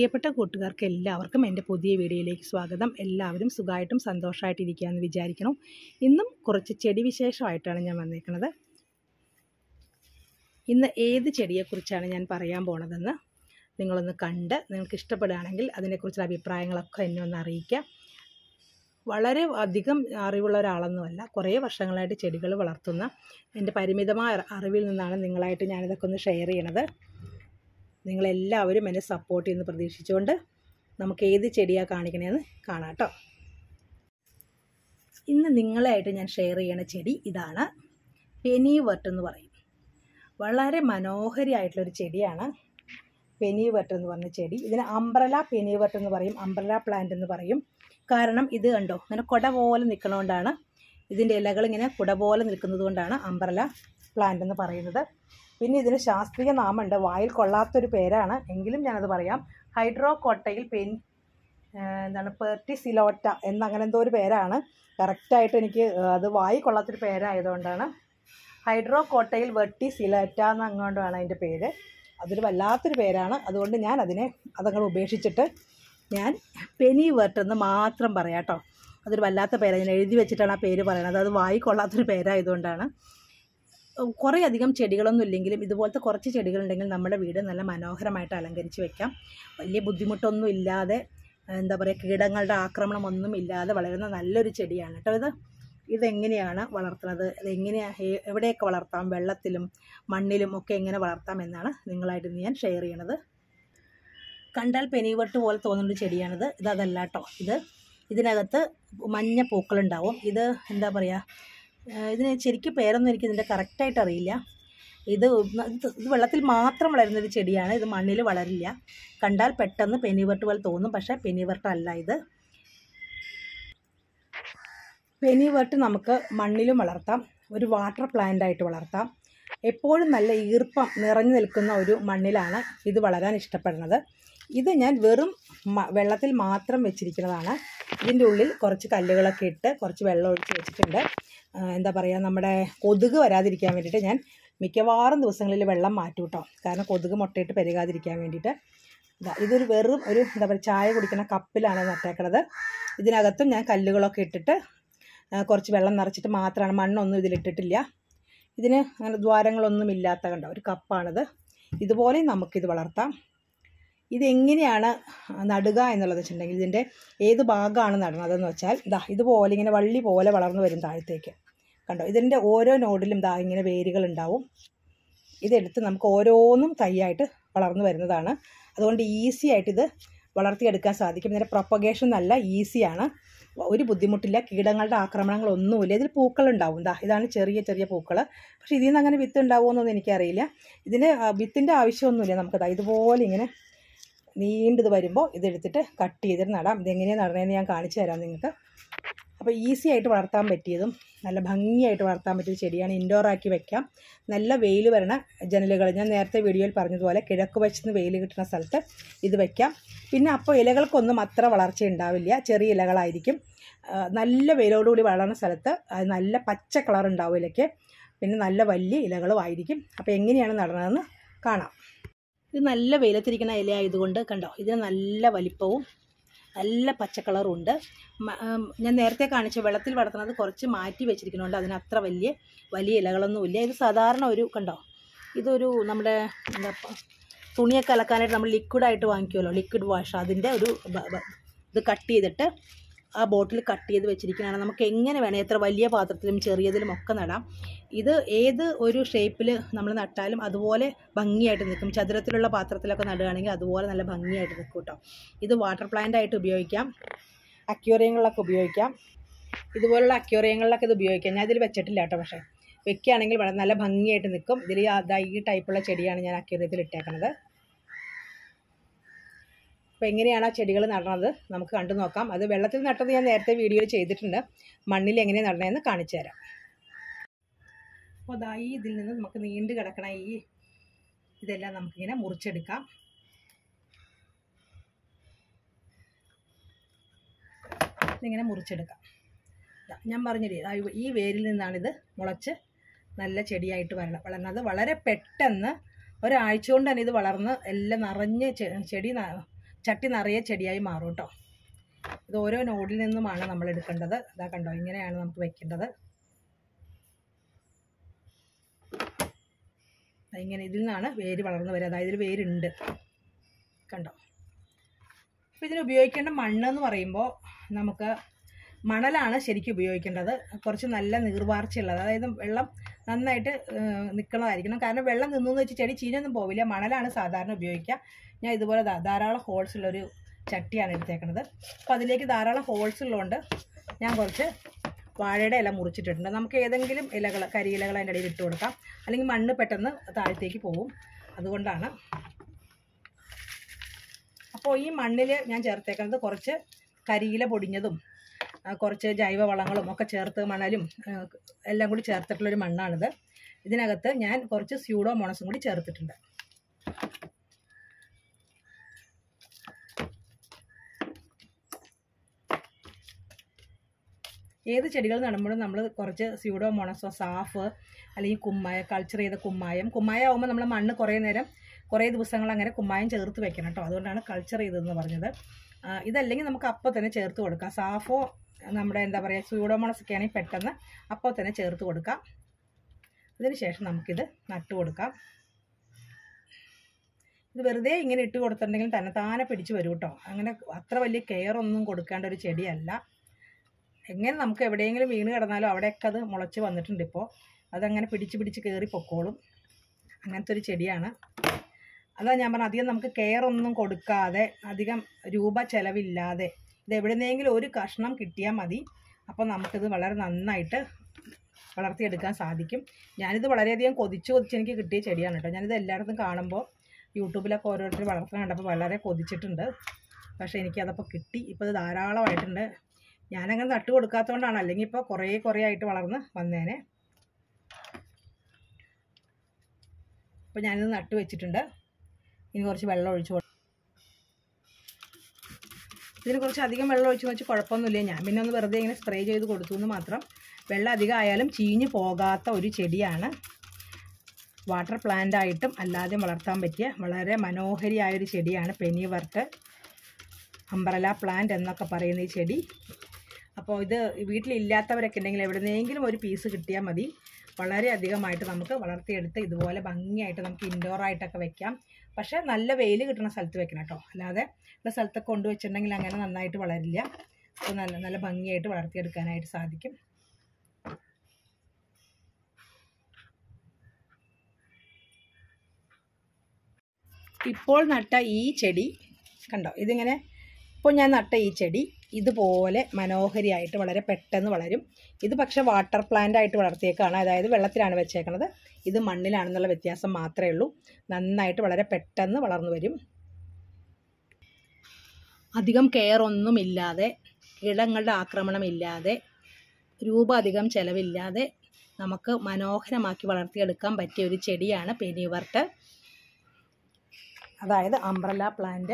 പ്രിയപ്പെട്ട കൂട്ടുകാർക്ക് എല്ലാവർക്കും എൻ്റെ പുതിയ വീഡിയോയിലേക്ക് സ്വാഗതം എല്ലാവരും സുഖമായിട്ടും സന്തോഷമായിട്ടിരിക്കുകയെന്ന് വിചാരിക്കണം ഇന്നും കുറച്ച് ചെടി വിശേഷമായിട്ടാണ് ഞാൻ വന്നേക്കുന്നത് ഇന്ന് ഏത് ചെടിയെക്കുറിച്ചാണ് ഞാൻ പറയാൻ പോണതെന്ന് നിങ്ങളൊന്ന് കണ്ട് നിങ്ങൾക്ക് ഇഷ്ടപ്പെടുകയാണെങ്കിൽ അതിനെക്കുറിച്ചുള്ള അഭിപ്രായങ്ങളൊക്കെ എന്നെ ഒന്ന് അറിയിക്കുക വളരെ അധികം അറിവുള്ള ഒരാളൊന്നുമല്ല കുറേ വർഷങ്ങളായിട്ട് ചെടികൾ വളർത്തുന്ന എൻ്റെ പരിമിതമായ അറിവിൽ നിന്നാണ് നിങ്ങളായിട്ട് ഞാനിതൊക്കെ ഒന്ന് ഷെയർ ചെയ്യണത് നിങ്ങളെല്ലാവരും എന്നെ സപ്പോർട്ട് ചെയ്യുന്നു പ്രതീക്ഷിച്ചുകൊണ്ട് നമുക്ക് ഏത് ചെടിയാണ് കാണിക്കണേന്ന് കാണാം കേട്ടോ ഇന്ന് നിങ്ങളായിട്ട് ഞാൻ ഷെയർ ചെയ്യണ ചെടി ഇതാണ് പെനി വെർട്ട് എന്ന് പറയും വളരെ മനോഹരിയായിട്ടുള്ളൊരു ചെടിയാണ് പെനി വെർട്ട് എന്ന് പറഞ്ഞ ചെടി ഇതിന് അംബ്രല പെനി വെർട്ട് എന്ന് പറയും അംബ്രല പ്ലാന്റ് എന്ന് പറയും കാരണം ഇത് കണ്ടോ ഇങ്ങനെ കുട പോലെ നിൽക്കണോണ്ടാണ് ഇതിൻ്റെ ഇലകൾ ഇങ്ങനെ കുട പോലെ നിൽക്കുന്നത് കൊണ്ടാണ് അംബ്രല പ്ലാന്റ് എന്ന് പറയുന്നത് പിന്നെ ഇതിന് ശാസ്ത്രീയ നാമമുണ്ട് വായിൽ കൊള്ളാത്തൊരു പേരാണ് എങ്കിലും ഞാനത് പറയാം ഹൈഡ്രോ കോട്ടയിൽ പെൻ എന്താണ് പെർട്ടിസിലോട്ട എന്ന അങ്ങനെ എന്തോ ഒരു പേരാണ് കറക്റ്റായിട്ട് എനിക്ക് അത് വായി കൊള്ളാത്തൊരു പേരായതുകൊണ്ടാണ് ഹൈഡ്രോ കോട്ടയിൽ വെട്ടി സിലറ്റ എന്നങ്ങോണ്ടാണ് അതിൻ്റെ പേര് അതൊരു വല്ലാത്തൊരു പേരാണ് അതുകൊണ്ട് ഞാൻ അതിനെ അതങ്ങൾ ഉപേക്ഷിച്ചിട്ട് ഞാൻ പെനി വെർട്ട് എന്ന് മാത്രം പറയാം കേട്ടോ അതൊരു വല്ലാത്ത പേരാണ് ഞാൻ എഴുതി വെച്ചിട്ടാണ് ആ പേര് പറയുന്നത് അത് വായി കൊള്ളാത്തൊരു പേരായതുകൊണ്ടാണ് കുറേ അധികം ചെടികളൊന്നും ഇല്ലെങ്കിലും ഇതുപോലത്തെ കുറച്ച് ചെടികളുണ്ടെങ്കിൽ നമ്മുടെ വീട് നല്ല മനോഹരമായിട്ട് അലങ്കരിച്ച് വെക്കാം വലിയ ബുദ്ധിമുട്ടൊന്നും ഇല്ലാതെ എന്താ പറയുക കീടങ്ങളുടെ ആക്രമണം ഒന്നും ഇല്ലാതെ വളരുന്ന നല്ലൊരു ചെടിയാണ് കേട്ടോ ഇത് ഇതെങ്ങനെയാണ് വളർത്തുന്നത് ഇതെങ്ങനെയാണ് എവിടെയൊക്കെ വളർത്താം വെള്ളത്തിലും മണ്ണിലും ഒക്കെ എങ്ങനെ വളർത്താം എന്നാണ് നിങ്ങളായിട്ട് ഇന്ന് ഞാൻ ഷെയർ ചെയ്യണത് കണ്ടാൽ പെനിവട്ട് പോലെ തോന്നുന്നൊരു ചെടിയാണിത് ഇത് അതല്ല കേട്ടോ ഇത് ഇതിനകത്ത് മഞ്ഞ പൂക്കളുണ്ടാവും ഇത് എന്താ പറയുക ഇതിന് ശരിക്കും പേരൊന്നും എനിക്ക് ഇതിൻ്റെ കറക്റ്റായിട്ട് അറിയില്ല ഇത് ഇത് വെള്ളത്തിൽ മാത്രം വളരുന്നൊരു ചെടിയാണ് ഇത് മണ്ണിൽ വളരില്ല കണ്ടാൽ പെട്ടെന്ന് പെനിവർട്ട് പോലെ തോന്നും പക്ഷേ പെനിവർട്ട് അല്ല ഇത് പെനിവർട്ട് നമുക്ക് മണ്ണിലും വളർത്താം ഒരു വാട്ടർ പ്ലാന്റ് ആയിട്ട് വളർത്താം എപ്പോഴും നല്ല ഈർപ്പം നിറഞ്ഞു നിൽക്കുന്ന ഒരു മണ്ണിലാണ് ഇത് വളരാൻ ഇഷ്ടപ്പെടുന്നത് ഇത് ഞാൻ വെറും വെള്ളത്തിൽ മാത്രം വെച്ചിരിക്കുന്നതാണ് ഇതിൻ്റെ ഉള്ളിൽ കുറച്ച് കല്ലുകളൊക്കെ ഇട്ട് കുറച്ച് വെള്ളം ഒഴിച്ച് വെച്ചിട്ടുണ്ട് എന്താ പറയുക നമ്മുടെ കൊതുക് വരാതിരിക്കാൻ വേണ്ടിയിട്ട് ഞാൻ മിക്കവാറും ദിവസങ്ങളിൽ വെള്ളം മാറ്റും കേട്ടോ കാരണം കൊതുക് മുട്ടയിട്ട് പെരുകാതിരിക്കാൻ വേണ്ടിയിട്ട് ഇതാ ഇതൊരു വെറും ഒരു എന്താ പറയുക ചായ കുടിക്കുന്ന കപ്പിലാണ് നട്ടേക്കണത് ഇതിനകത്തും ഞാൻ കല്ലുകളൊക്കെ ഇട്ടിട്ട് കുറച്ച് വെള്ളം നിറച്ചിട്ട് മാത്രമാണ് മണ്ണൊന്നും ഇതിലിട്ടിട്ടില്ല ഇതിന് അങ്ങനെ ദ്വാരങ്ങളൊന്നും ഇല്ലാത്ത കണ്ട ഒരു കപ്പാണിത് ഇതുപോലെ നമുക്കിത് വളർത്താം ഇതെങ്ങനെയാണ് നടുക എന്നുള്ളത് വെച്ചിട്ടുണ്ടെങ്കിൽ ഇതിൻ്റെ ഏത് ഭാഗമാണ് നടണതെന്ന് വെച്ചാൽ ഇതാ ഇതുപോലെ ഇങ്ങനെ വള്ളി പോലെ വളർന്നു വരും താഴത്തേക്ക് കണ്ടോ ഇതിൻ്റെ ഓരോ നോഡിലും ദാ ഇങ്ങനെ വേരുകൾ ഉണ്ടാവും ഇതെടുത്ത് നമുക്ക് ഓരോന്നും തൈയായിട്ട് വളർന്നു വരുന്നതാണ് അതുകൊണ്ട് ഈസി ആയിട്ട് ഇത് വളർത്തിയെടുക്കാൻ സാധിക്കും ഇതിൻ്റെ പ്രൊപ്പഗേഷൻ നല്ല ഈസിയാണ് ഒരു ബുദ്ധിമുട്ടില്ല കീടങ്ങളുടെ ആക്രമണങ്ങളൊന്നുമില്ല ഇതിൽ പൂക്കളുണ്ടാവും ദാ ഇതാണ് ചെറിയ ചെറിയ പൂക്കൾ പക്ഷേ ഇതിൽ നിന്ന് അങ്ങനെ വിത്ത് ഉണ്ടാവുമെന്നൊന്നും എനിക്കറിയില്ല ഇതിന് വിത്തിൻ്റെ ആവശ്യമൊന്നുമില്ല നമുക്ക് ഇതുപോലെ ഇങ്ങനെ നീണ്ടത് വരുമ്പോൾ ഇതെടുത്തിട്ട് കട്ട് ചെയ്തിട്ട് നടാം ഇതെങ്ങനെയാണ് നടണതെന്ന് ഞാൻ കാണിച്ചു തരാം നിങ്ങൾക്ക് അപ്പോൾ ഈസി ആയിട്ട് വളർത്താൻ പറ്റിയതും നല്ല ഭംഗിയായിട്ട് വളർത്താൻ പറ്റിയ ചെടിയാണ് ഇൻഡോർ ആക്കി വെക്കാം നല്ല വെയിൽ വരണ ജനലുകൾ ഞാൻ നേരത്തെ വീഡിയോയിൽ പറഞ്ഞതുപോലെ കിഴക്ക് വശത്ത് വെയിൽ കിട്ടുന്ന സ്ഥലത്ത് ഇത് വെക്കാം പിന്നെ അപ്പോൾ ഇലകൾക്കൊന്നും അത്ര വളർച്ച ഉണ്ടാവില്ല ചെറിയ ഇലകളായിരിക്കും നല്ല വെയിലോടുകൂടി വളർന്ന സ്ഥലത്ത് നല്ല പച്ച കളർ ഉണ്ടാവും ഇലയ്ക്ക് പിന്നെ നല്ല വലിയ ഇലകളും ആയിരിക്കും അപ്പോൾ എങ്ങനെയാണ് നടന്നതെന്ന് കാണാം ഇത് നല്ല വെയിലത്തിരിക്കുന്ന ഇല ആയതുകൊണ്ട് കണ്ടോ ഇതിന് നല്ല വലിപ്പവും നല്ല പച്ച കളറും ഉണ്ട് ഞാൻ നേരത്തെ കാണിച്ച വെള്ളത്തിൽ വളർത്തുന്നത് കുറച്ച് മാറ്റി വെച്ചിരിക്കുന്നുണ്ട് അതിന് അത്ര വലിയ വലിയ ഇലകളൊന്നുമില്ല ഇത് സാധാരണ ഒരു കണ്ടോ ഇതൊരു നമ്മുടെ എന്താ തുണിയൊക്കെ അലക്കാനായിട്ട് നമ്മൾ ലിക്വിഡായിട്ട് വാങ്ങിക്കുമല്ലോ ലിക്വിഡ് വാഷ് അതിൻ്റെ ഒരു ഇത് കട്ട് ചെയ്തിട്ട് ആ ബോട്ടിൽ കട്ട് ചെയ്ത് വെച്ചിരിക്കുന്നതാണ് നമുക്ക് എങ്ങനെ വേണം എത്ര വലിയ പാത്രത്തിലും ചെറിയതിലും ഒക്കെ നടാം ഇത് ഏത് ഒരു ഷേപ്പിൽ നമ്മൾ നട്ടാലും അതുപോലെ ഭംഗിയായിട്ട് നിൽക്കും ചതുരത്തിലുള്ള പാത്രത്തിലൊക്കെ നടുകയാണെങ്കിൽ അതുപോലെ നല്ല ഭംഗിയായിട്ട് നിൽക്കും കേട്ടോ ഇത് വാട്ടർ പ്ലാന്റ് ആയിട്ട് ഉപയോഗിക്കാം അക്യൂറിയങ്ങളിലൊക്കെ ഉപയോഗിക്കാം ഇതുപോലുള്ള അക്യൂറിയങ്ങളിലൊക്കെ ഇത് ഉപയോഗിക്കാം ഞാൻ ഇതിൽ വെച്ചിട്ടില്ല കേട്ടോ പക്ഷേ വെക്കുകയാണെങ്കിൽ വളരെ നല്ല ഭംഗിയായിട്ട് നിൽക്കും ഇതിൽ ഈ ടൈപ്പുള്ള ചെടിയാണ് ഞാൻ അക്യൂറിയത്തിൽ ഇട്ടേക്കണത് അപ്പോൾ എങ്ങനെയാണ് ആ ചെടികൾ നടണത് നമുക്ക് കണ്ടു നോക്കാം അത് വെള്ളത്തിൽ നട്ടത് ഞാൻ നേരത്തെ വീഡിയോയിൽ ചെയ്തിട്ടുണ്ട് മണ്ണിൽ എങ്ങനെ നടണതെന്ന് കാണിച്ചു തരാം അപ്പോൾ അതായി ഇതിൽ നിന്ന് നമുക്ക് നീണ്ടു കിടക്കണ ഈ ഇതെല്ലാം നമുക്കിങ്ങനെ മുറിച്ചെടുക്കാം ഇതിങ്ങനെ മുറിച്ചെടുക്കാം ഞാൻ പറഞ്ഞില്ലേ ഈ വേരിൽ നിന്നാണിത് മുളച്ച് നല്ല ചെടിയായിട്ട് വരണം വളർന്നത് വളരെ പെട്ടെന്ന് ഒരാഴ്ച കൊണ്ട് തന്നെ ഇത് വളർന്ന് എല്ലാം നിറഞ്ഞ് ചെടി ചട്ടി നിറയെ ചെടിയായി മാറും കേട്ടോ ഇത് ഓരോ നോഡിൽ നിന്നുമാണ് നമ്മൾ എടുക്കേണ്ടത് ഇതാ കണ്ടോ ഇങ്ങനെയാണ് നമുക്ക് വെക്കേണ്ടത് ദാ ഇങ്ങനെ ഇതിൽ നിന്നാണ് വേര് വളർന്നു വരിക അതായത് ഇതിൽ വേരുണ്ട് കണ്ടോ അപ്പോൾ ഇതിന് ഉപയോഗിക്കേണ്ട മണ്ണ് എന്ന് പറയുമ്പോൾ നമുക്ക് മണലാണ് ശരിക്കും ഉപയോഗിക്കേണ്ടത് കുറച്ച് നല്ല നീർവാർച്ചയുള്ളത് അതായത് വെള്ളം നന്നായിട്ട് നിൽക്കുന്നതായിരിക്കണം കാരണം വെള്ളം നിന്നു വെച്ച് ചെടി ചീഞ്ഞൊന്നും പോവില്ല മണലാണ് സാധാരണ ഉപയോഗിക്കുക ഞാൻ ഇതുപോലെ ധാ- ധാരാളം ഹോൾസ് ഉള്ളൊരു ചട്ടിയാണ് എടുത്തേക്കുന്നത് അപ്പോൾ അതിലേക്ക് ധാരാളം ഹോൾസ് ഉള്ളതുകൊണ്ട് ഞാൻ കുറച്ച് വാഴയുടെ ഇല മുറിച്ചിട്ടിട്ടുണ്ട് നമുക്ക് ഏതെങ്കിലും ഇലകൾ കരിയിലകൾ അതിൻ്റെ ഇടയിൽ ഇട്ട് കൊടുക്കാം അല്ലെങ്കിൽ മണ്ണ് പെട്ടെന്ന് താഴത്തേക്ക് പോകും അതുകൊണ്ടാണ് അപ്പോൾ ഈ മണ്ണിൽ ഞാൻ ചേർത്തേക്കുന്നത് കുറച്ച് കരിയില പൊടിഞ്ഞതും ആ, കുറച്ച് ജൈവവളങ്ങളും ഒക്കെ ചേർത്ത് മണലും ആ, എല്ലാം കൂടി ചേർത്തിട്ടുള്ളൊരു മണ്ണാണിത് ഇതിനകത്ത് ഞാൻ കുറച്ച് സ്യൂഡോ മോണസും കൂടി ചേർത്തിട്ടുണ്ട് ഏത് ചെടികൾ നടുമ്പോഴും നമ്മൾ കുറച്ച് സ്യൂഡോ മോണസോ സാഫ് അല്ലെങ്കിൽ കുമ്മായം കൾച്ചർ ചെയ്ത കുമ്മായം കുമ്മായം ആകുമ്പോൾ നമ്മൾ മണ്ണ് കുറേ നേരം കുറേ ദിവസങ്ങൾ അങ്ങനെ കുമ്മായം ചേർത്ത് വെക്കണം കേട്ടോ അതുകൊണ്ടാണ് കൾച്ചർ ചെയ്തതെന്ന് പറഞ്ഞത് ആ, ഇതല്ലെങ്കിൽ നമുക്ക് അപ്പോൾ തന്നെ ചേർത്ത് കൊടുക്കാം സാഫോ നമ്മുടെ എന്താ പറയുക സ്യൂഡോമോണസ് ഒക്കെ ആണെങ്കിൽ പെട്ടെന്ന് അപ്പോൾ തന്നെ ചേർത്ത് കൊടുക്കാം അതിന് ശേഷം നമുക്കിത് നട്ട് കൊടുക്കാം ഇത് വെറുതെ ഇങ്ങനെ ഇട്ട് കൊടുത്തിട്ടുണ്ടെങ്കിൽ തന്നെ താനെ പിടിച്ച് വരും കേട്ടോ അങ്ങനെ അത്ര വലിയ കെയർ ഒന്നും കൊടുക്കേണ്ട ഒരു ചെടിയല്ല എങ്ങനെ നമുക്ക് എവിടെയെങ്കിലും വീണ് കിടന്നാലും അവിടെയൊക്കെ അത് മുളച്ച് വന്നിട്ടുണ്ട് ഇപ്പോൾ അതങ്ങനെ പിടിച്ച് പിടിച്ച് കയറി പൊക്കോളും അങ്ങനത്തെ ഒരു ചെടിയാണ് അതാ ഞാൻ പറഞ്ഞ അധികം നമുക്ക് കെയർ ഒന്നും കൊടുക്കാതെ അധികം രൂപ ചെലവില്ലാതെ ഇത് എവിടുന്നെങ്കിലും ഒരു കഷ്ണം കിട്ടിയാൽ മതി അപ്പോൾ നമുക്കിത് വളരെ നന്നായിട്ട് വളർത്തിയെടുക്കാൻ സാധിക്കും ഞാനിത് വളരെയധികം കൊതിച്ച് കൊതിച്ച് എനിക്ക് കിട്ടിയ ചെടിയാണ് കേട്ടോ ഞാനിത് എല്ലായിടത്തും കാണുമ്പോൾ യൂട്യൂബിലൊക്കെ ഓരോരുത്തർ വളർത്തുന്ന കണ്ടപ്പോൾ വളരെ കൊതിച്ചിട്ടുണ്ട് പക്ഷേ എനിക്കതപ്പോൾ കിട്ടി ഇപ്പോൾ ഇത് ധാരാളമായിട്ടുണ്ട് ഞാനങ്ങനെ നട്ട് കൊടുക്കാത്തതുകൊണ്ടാണ് അല്ലെങ്കിൽ ഇപ്പോൾ കുറേ കുറേ ആയിട്ട് വളർന്ന് വന്നേനെ അപ്പോൾ ഞാനിത് നട്ട് വെച്ചിട്ടുണ്ട് ഇനി കുറച്ച് വെള്ളം ഒഴിച്ച് കൊടു- ഇതിന് കുറച്ച് അധികം വെള്ളം ഒഴിച്ച് വെച്ച് കുഴപ്പമൊന്നുമില്ല ഞാൻ പിന്നെ ഒന്ന് വെറുതെ ഇങ്ങനെ സ്പ്രേ ചെയ്ത് കൊടുത്തു എന്ന് മാത്രം വെള്ളം അധികം ആയാലും ചീഞ്ഞു പോകാത്ത ഒരു ചെടിയാണ് വാട്ടർ പ്ലാന്റ് ആയിട്ടും അല്ലാതെ വളർത്താൻ പറ്റിയ വളരെ മനോഹരിയായൊരു ചെടിയാണ് പെനി വർട്ട് അംബ്രല പ്ലാന്റ് എന്നൊക്കെ പറയുന്ന ഈ ചെടി അപ്പോൾ ഇത് വീട്ടിലില്ലാത്തവരൊക്കെ ഉണ്ടെങ്കിൽ എവിടുന്നെങ്കിലും ഒരു പീസ് കിട്ടിയാൽ മതി വളരെ അധികമായിട്ട് നമുക്ക് വളർത്തിയെടുത്ത് ഇതുപോലെ ഭംഗിയായിട്ട് നമുക്ക് ഇൻഡോർ ആയിട്ടൊക്കെ വെക്കാം പക്ഷേ നല്ല വെയിൽ കിട്ടുന്ന സ്ഥലത്ത് വെക്കണം കേട്ടോ അല്ലാതെ ഉള്ള സ്ഥലത്തൊക്കെ കൊണ്ടുവച്ചിട്ടുണ്ടെങ്കിൽ അങ്ങനെ നന്നായിട്ട് വളരില്ല അപ്പോൾ നല്ല നല്ല ഭംഗിയായിട്ട് വളർത്തിയെടുക്കാനായിട്ട് സാധിക്കും ഇപ്പോൾ നട്ട ഈ ചെടി കണ്ടോ ഇതിങ്ങനെ ഇപ്പോൾ ഞാൻ നട്ട ഈ ചെടി ഇതുപോലെ മനോഹരിയായിട്ട് വളരെ പെട്ടെന്ന് വളരും ഇത് പക്ഷേ വാട്ടർ പ്ലാന്റ് ആയിട്ട് വളർത്തിയേക്കാണ് അതായത് വെള്ളത്തിലാണ് വെച്ചേക്കണത് ഇത് മണ്ണിലാണെന്നുള്ള വ്യത്യാസം മാത്രമേ ഉള്ളൂ നന്നായിട്ട് വളരെ പെട്ടെന്ന് വളർന്നു വരും അധികം കെയർ ഒന്നുമില്ലാതെ കീടങ്ങളുടെ ആക്രമണമില്ലാതെ രൂപ അധികം ചിലവില്ലാതെ നമുക്ക് മനോഹരമാക്കി വളർത്തിയെടുക്കാൻ പറ്റിയ ഒരു ചെടിയാണ് പെനിവർട്ട് അതായത് അംബ്രല പ്ലാന്റ്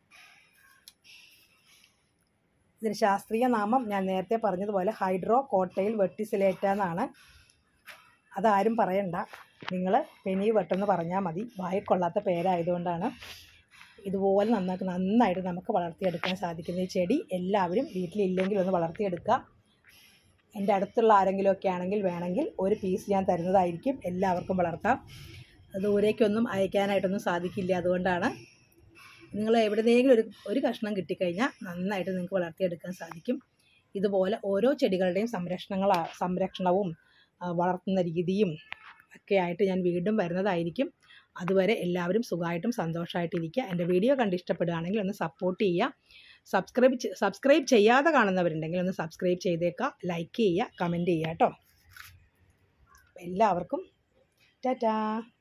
ഇതിന് ശാസ്ത്രീയ നാമം ഞാൻ നേരത്തെ പറഞ്ഞതുപോലെ ഹൈഡ്രോ കോട്ടയിൽ വെട്ടിസിലേറ്റ എന്നാണ് അതാരും പറയണ്ട നിങ്ങൾ പെനി വെട്ടെന്ന് പറഞ്ഞാൽ മതി വായിക്കൊള്ളാത്ത പേരായതുകൊണ്ടാണ് ഇതുപോലെ നന്നാക്കി നന്നായിട്ട് നമുക്ക് വളർത്തിയെടുക്കാൻ സാധിക്കുന്ന ഈ ചെടി എല്ലാവരും വീട്ടിലില്ലെങ്കിൽ ഒന്ന് വളർത്തിയെടുക്കുക എൻ്റെ അടുത്തുള്ള ആരെങ്കിലുമൊക്കെ ആണെങ്കിൽ വേണമെങ്കിൽ ഒരു പീസ് ഞാൻ തരുന്നതായിരിക്കും എല്ലാവർക്കും വളർത്താം ദൂരേക്കൊന്നും അയക്കാനായിട്ടൊന്നും സാധിക്കില്ല അതുകൊണ്ടാണ് നിങ്ങൾ എവിടുന്നെങ്കിലും ഒരു ഒരു കഷ്ണം കിട്ടിക്കഴിഞ്ഞാൽ നന്നായിട്ട് നിങ്ങൾക്ക് വളർത്തിയെടുക്കാൻ സാധിക്കും ഇതുപോലെ ഓരോ ചെടികളുടെയും സംരക്ഷണങ്ങൾ സംരക്ഷണവും ആ, വളർത്തുന്ന രീതിയും ഒക്കെ ആയിട്ട് ഞാൻ വീണ്ടും വരുന്നതായിരിക്കും അതുവരെ എല്ലാവരും സുഖമായിട്ടും സന്തോഷമായിട്ടിരിക്കുക എൻ്റെ വീഡിയോ കണ്ട് ഇഷ്ടപ്പെടുകയാണെങ്കിൽ ഒന്ന് സപ്പോർട്ട് ചെയ്യുക സബ്സ്ക്രൈബ് ചെ- സബ്സ്ക്രൈബ് ചെയ്യാതെ കാണുന്നവരുണ്ടെങ്കിൽ ഒന്ന് സബ്സ്ക്രൈബ് ചെയ്തേക്കുക ലൈക്ക് ചെയ്യുക കമൻറ്റ് ചെയ്യുക കേട്ടോ എല്ലാവർക്കും ടാറ്റാ